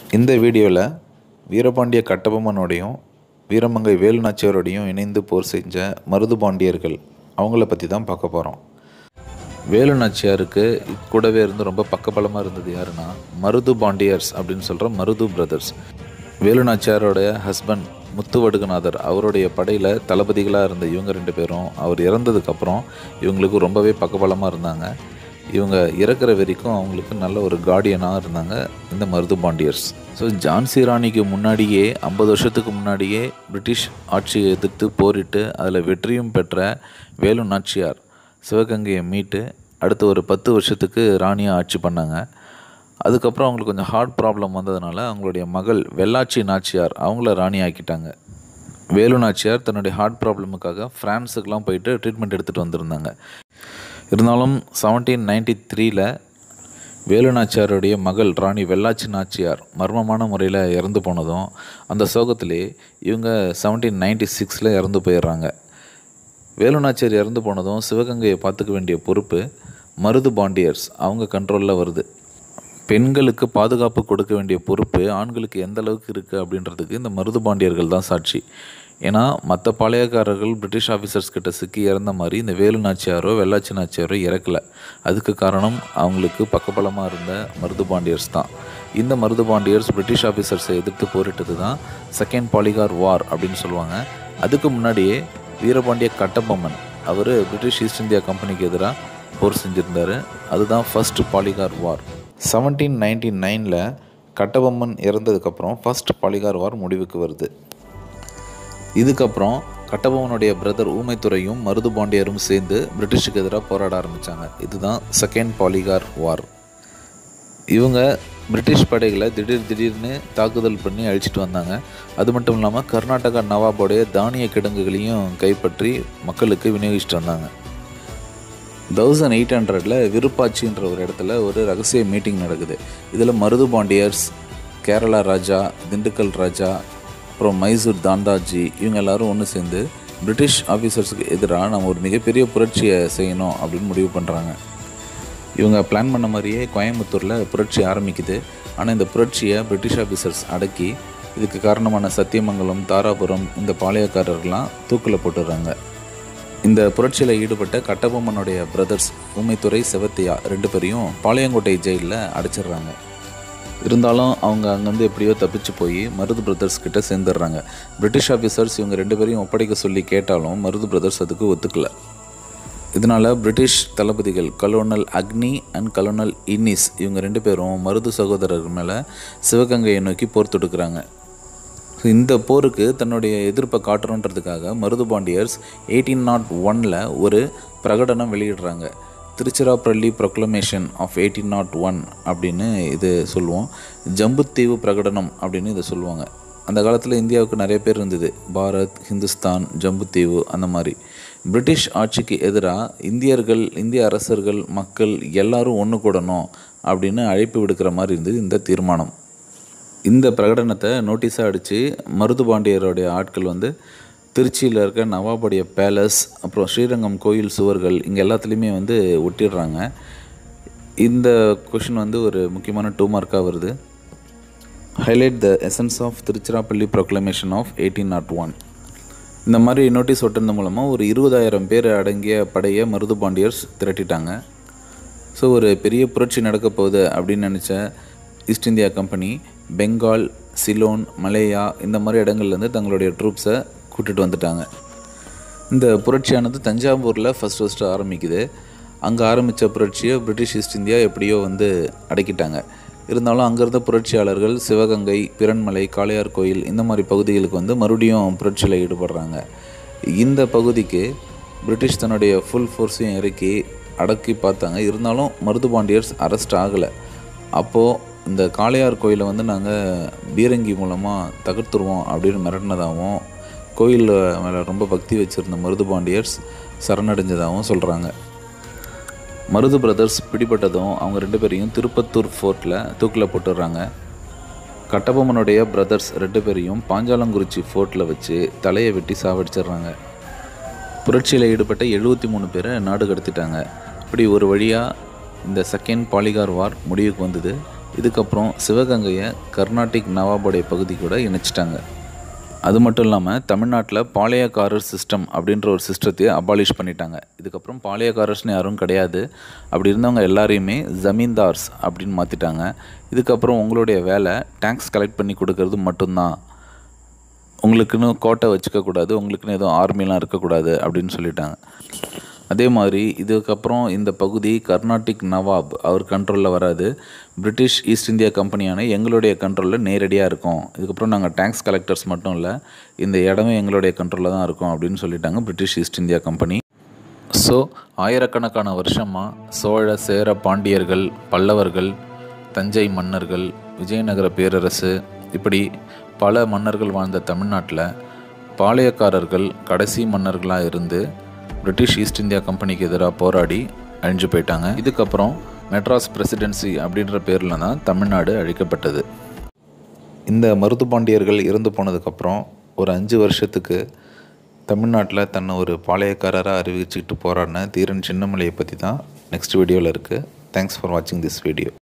இந்த வீடியோவில் வீரபாண்டிய கட்டபொம்மனோடையும் வீரமங்கை வேலுநாச்சியாரோடையும் இணைந்து போர் செஞ்ச மருது பாண்டியர்கள் அவங்கள பற்றி தான் பார்க்க போகிறோம் வேலுநாச்சியாருக்கு கூடவே இருந்து ரொம்ப பக்கபலமாக இருந்தது யாருன்னா மருது பாண்டியர்ஸ் அப்படின்னு சொல்கிற மருது பிரதர்ஸ் வேலுநாச்சியாரோடைய ஹஸ்பண்ட் முத்துவடுகநாதர் அவருடைய படையில் தளபதிகளாக இருந்த இவங்க ரெண்டு பேரும் அவர் இறந்ததுக்கப்புறம் இவங்களுக்கு ரொம்பவே பக்கபலமாக இருந்தாங்க இவங்க இறக்குற வரைக்கும் அவங்களுக்கு நல்ல ஒரு கார்டியனாக இருந்தாங்க இந்த மருது பாண்டியர்ஸ் ஸோ ஜான்சி ராணிக்கு முன்னாடியே ஐம்பது வருஷத்துக்கு முன்னாடியே பிரிட்டிஷ் ஆட்சியை எதிர்த்து போரிட்டு அதில் வெற்றியும் பெற்ற வேலு நாச்சியார் சிவகங்கையை மீட்டு அடுத்த ஒரு பத்து வருஷத்துக்கு ராணியாக ஆட்சி பண்ணாங்க அதுக்கப்புறம் அவங்களுக்கு கொஞ்சம் ஹார்ட் ப்ராப்ளம் வந்ததுனால அவங்களுடைய மகள் வெள்ளாச்சி நாச்சியார் அவங்கள ராணி ஆக்கிட்டாங்க வேலு நாச்சியார் தன்னுடைய ஹார்ட் ப்ராப்ளமுக்காக ஃப்ரான்ஸுக்கெலாம் போயிட்டு ட்ரீட்மெண்ட் எடுத்துகிட்டு வந்திருந்தாங்க இருந்தாலும் செவன்டீன் நைன்டி த்ரீல வேலு நாச்சியாருடைய மகள் ராணி வெள்ளாச்சி நாச்சியார் மர்மமான முறையில் இறந்து போனதும் அந்த சோகத்திலே இவங்க செவன்டீன் நைன்டி சிக்ஸில் இறந்து போயிடுறாங்க வேலு நாச்சியார் இறந்து போனதும் சிவகங்கையை பார்த்துக்க வேண்டிய பொறுப்பு மருது பாண்டியர்ஸ் அவங்க கண்ட்ரோலில் வருது பெண்களுக்கு பாதுகாப்பு கொடுக்க வேண்டிய பொறுப்பு ஆண்களுக்கு எந்த அளவுக்கு இருக்குது அப்படின்றதுக்கு இந்த மருது பாண்டியர்கள் தான் சாட்சி ஏன்னா மற்ற பாளையக்காரர்கள் பிரிட்டிஷ் ஆஃபீஸர்ஸ் கிட்ட சிக்கி இறந்த மாதிரி இந்த வேலு நாச்சியாரோ வெள்ளாச்சி நாச்சியாரோ இறக்கல அதுக்கு காரணம் அவங்களுக்கு பக்கபலமாக இருந்த மருது பாண்டியர்ஸ் தான் இந்த மருது பாண்டியர்ஸ் பிரிட்டிஷ் ஆஃபீஸர்ஸை எதிர்த்து போரிட்டது தான் செகண்ட் பாலிகார் வார் அப்படின்னு சொல்லுவாங்க அதுக்கு முன்னாடியே வீரபாண்டிய கட்டபொம்மன் அவர் பிரிட்டிஷ் ஈஸ்ட் இந்தியா கம்பெனிக்கு எதிராக போர் செஞ்சுருந்தார் அதுதான் first Poligar war seventeen ninety நைனில் கட்டபொம்மன் இறந்ததுக்கப்புறம் ஃபர்ஸ்ட் பாலிகார் வார் முடிவுக்கு வருது இதுக்கப்புறம் கட்டபொம்மனுடைய பிரதர் ஊமைத்துறையும் மருது பாண்டியரும் சேர்ந்து பிரிட்டிஷுக்கு எதிராக போராட ஆரம்பித்தாங்க இதுதான் செகண்ட் பாலிகார் வார் இவங்க பிரிட்டிஷ் படைகளை திடீர் திடீர்னு தாக்குதல் பண்ணி அழிச்சிட்டு வந்தாங்க அது மட்டும் இல்லாமல் கர்நாடகா நவாபோடைய தானிய கிடங்குகளையும் கைப்பற்றி மக்களுக்கு விநியோகிச்சிட்டு வந்தாங்க தௌசண்ட் எயிட் ஹண்ட்ரடில் விருப்பாச்சின்ற ஒரு இடத்துல ஒரு ரகசிய மீட்டிங் நடக்குது இதில் மருது பாண்டியர்ஸ் கேரளா ராஜா திண்டுக்கல் ராஜா அப்புறம் மைசூர் தாந்தாஜி இவங்க எல்லாரும் ஒன்று சேர்ந்து பிரிட்டிஷ் ஆஃபீஸர்ஸுக்கு எதிராக நம்ம ஒரு மிகப்பெரிய புரட்சியை செய்யணும் அப்படின்னு முடிவு பண்ணுறாங்க இவங்க பிளான் பண்ண மாதிரியே கோயம்புத்தூரில் புரட்சி ஆரம்பிக்குது ஆனால் இந்த புரட்சியை பிரிட்டிஷ் ஆஃபீஸர்ஸ் அடக்கி இதுக்கு காரணமான சத்தியமங்கலம் தாராபுரம் இந்த பாளையக்காரர்கள்லாம் தூக்கில் போட்டுடுறாங்க இந்த புரட்சியில் ஈடுபட்ட கட்டபொம்மனுடைய பிரதர்ஸ் ஊமைத்துறை செவத்தையா ரெண்டு பேரையும் பாளையங்கோட்டை ஜெயிலில் அடைச்சிடுறாங்க இருந்தாலும் அவங்க அங்கேருந்து எப்படியோ தப்பிச்சு போய் மருது பிரதர்ஸ் கிட்ட சேர்ந்துடுறாங்க பிரிட்டிஷ் ஆஃபீஸர்ஸ் இவங்க ரெண்டு பேரையும் ஒப்படைக்க சொல்லி கேட்டாலும் மருது பிரதர்ஸ் அதுக்கு ஒத்துக்கல இதனால் பிரிட்டிஷ் தளபதிகள் கலோனல் அக்னி அண்ட் கலோனல் இன்னிஸ் இவங்க ரெண்டு பேரும் மருது சகோதரர்கள் மேலே சிவகங்கையை நோக்கி போர் தொடுக்கிறாங்க இந்த போருக்கு தன்னுடைய எதிர்ப்பை காட்டணுன்றதுக்காக மருது பாண்டியர்ஸ் எயிட்டீன் நாட் ஒனில் ஒரு பிரகடனம் வெளியிடுறாங்க Tiruchirappalli proclamation of eighteen naught one அப்படின்னு இது சொல்லுவோம் ஜம்புத்தீவு பிரகடனம் அப்படின்னு இதை சொல்லுவாங்க அந்த காலத்தில் இந்தியாவுக்கு நிறைய பேர் இருந்தது பாரத் ஹிந்துஸ்தான் ஜம்புத்தீவு அந்த மாதிரி பிரிட்டிஷ் ஆட்சிக்கு எதிராக இந்தியர்கள் இந்திய அரசர்கள் மக்கள் எல்லாரும் ஒன்று கூடணும் அப்படின்னு அழைப்பு விடுக்கிற மாதிரி இருந்தது இந்த தீர்மானம் இந்த பிரகடனத்தை நோட்டீஸாக அடித்து மருது பாண்டியருடைய ஆட்கள் வந்து திருச்சியில் இருக்க நவாபுடைய பேலஸ் அப்புறம் ஸ்ரீரங்கம் கோயில் சுவர்கள் இங்கே எல்லாத்துலேயுமே வந்து ஒட்டிடுறாங்க இந்த கொஷின் வந்து ஒரு முக்கியமான டூ மார்க்காக வருது highlight the essence of Tiruchirappalli proclamation of eighteen naught one இந்த மாதிரி நோட்டீஸ் ஒட்டுறது மூலமாக ஒரு இருபதாயிரம் பேர் அடங்கிய படையை மருது பாண்டியர்ஸ் திரட்டிட்டாங்க ஸோ ஒரு பெரிய புரட்சி நடக்க போகுது அப்படின்னு நினச்ச East India company Bengal Ceylon Malaya இந்த மாதிரி இடங்கள்லேருந்து தங்களுடைய ட்ரூப்ஸை கூட்டிகிட்டு வந்துட்டாங்க இந்த புரட்சியானது தஞ்சாவூரில் ஃபஸ்ட் ஃபஸ்ட்டு ஆரம்பிக்குது அங்கே ஆரம்பித்த புரட்சியை பிரிட்டிஷ் ஈஸ்ட் இந்தியா எப்படியோ வந்து அடக்கிட்டாங்க இருந்தாலும் அங்கேருந்த புரட்சியாளர்கள் சிவகங்கை பிறன்மலை காளையார் கோயில் இந்த மாதிரி பகுதிகளுக்கு வந்து மறுபடியும் புரட்சியில் ஈடுபடுறாங்க இந்த பகுதிக்கு பிரிட்டிஷ் தன்னுடைய ஃபுல் ஃபோர்ஸையும் இறக்கி அடக்கி பார்த்தாங்க இருந்தாலும் மருது பாண்டியர்ஸ் அரெஸ்ட் ஆகலை அப்போது இந்த காளையார் கோயிலை வந்து நாங்கள் பீரங்கி மூலமாக தகர்த்துருவோம் அப்படின்னு மிரட்டினதாகவும் கோயில் மேலே ரொம்ப பக்தி வச்சுருந்த மருது பாண்டியர்ஸ் சரணடைஞ்சதாகவும் சொல்கிறாங்க மருது பிரதர்ஸ் பிடிபட்டதும் அவங்க ரெண்டு பேரையும் திருப்பத்தூர் ஃபோர்ட்டில் தூக்கில் போட்டுடுறாங்க கட்டபொம்மனுடைய பிரதர்ஸ் ரெண்டு பேரையும் பாஞ்சாலங்குறிச்சி ஃபோர்ட்டில் வச்சு தலையை வெட்டி சாவடிச்சிடுறாங்க புரட்சியில் ஈடுபட்ட எழுபத்தி மூணு பேரை நாடு கடத்திட்டாங்க இப்படி ஒரு வழியாக இந்த செகண்ட் பாலிகார் வார் முடிவுக்கு வந்தது இதுக்கப்புறம் சிவகங்கையை கர்நாடிக் நவாபுடைய பகுதி கூட இணைச்சிட்டாங்க அது மட்டும் இல்லாமல் தமிழ்நாட்டில் பாளையக்காரர் சிஸ்டம் அப்படின்ற ஒரு சிஸ்டத்தையே அபாலிஷ் பண்ணிட்டாங்க இதுக்கப்புறம் பாளையக்காரர்ஸ்னு யாரும் கிடையாது அப்படி இருந்தவங்க எல்லாரையுமே ஜமீன்தார்ஸ் அப்படின்னு மாற்றிட்டாங்க இதுக்கப்புறம் உங்களுடைய வேலை டேக்ஸ் கலெக்ட் பண்ணி கொடுக்கறது மட்டும்தான் உங்களுக்குன்னு கோட்டை வச்சுக்கக்கூடாது உங்களுக்குன்னு எதுவும் ஆர்மிலாம் இருக்கக்கூடாது அப்படின்னு சொல்லிட்டாங்க அதே மாதிரி இதுக்கப்புறம் இந்த பகுதி கர்நாடிக் நவாப் அவர் கண்ட்ரோலில் வராது பிரிட்டிஷ் ஈஸ்ட் இந்தியா கம்பெனியான எங்களுடைய கண்ட்ரோலில் நேரடியாக இருக்கும் இதுக்கப்புறம் நாங்கள் டேக்ஸ் கலெக்டர்ஸ் மட்டும் இல்லை இந்த இடமும் எங்களுடைய கண்ட்ரோலில் தான் இருக்கும் அப்படின்னு சொல்லிட்டாங்க British East India company so ஆயிரக்கணக்கான வருஷமாக சோழ சேர பாண்டியர்கள் பல்லவர்கள் தஞ்சை மன்னர்கள் விஜயநகர பேரரசு இப்படி பல மன்னர்கள் வாழ்ந்த தமிழ்நாட்டில் பாளையக்காரர்கள் கடைசி மன்னர்களாக இருந்து பிரிட்டிஷ் ஈஸ்ட் இந்தியா கம்பெனிக்கு எதிராக போராடி அழிஞ்சு போயிட்டாங்க இதுக்கப்புறம் மெட்ராஸ் பிரசிடென்சி அப்படின்ற பேரில் தான் தமிழ்நாடு அழிக்கப்பட்டது இந்த மருது பாண்டியர்கள் இறந்து போனதுக்கப்புறம் ஒரு அஞ்சு வருஷத்துக்கு தமிழ்நாட்டில் தன்னை ஒரு பாளையக்காரராக அறிவிச்சுக்கிட்டு போராடின தீரன் சின்னமலையை பற்றி தான் நெக்ஸ்ட் வீடியோவில் இருக்குது தேங்க்ஸ் ஃபார் வாட்சிங் திஸ் வீடியோ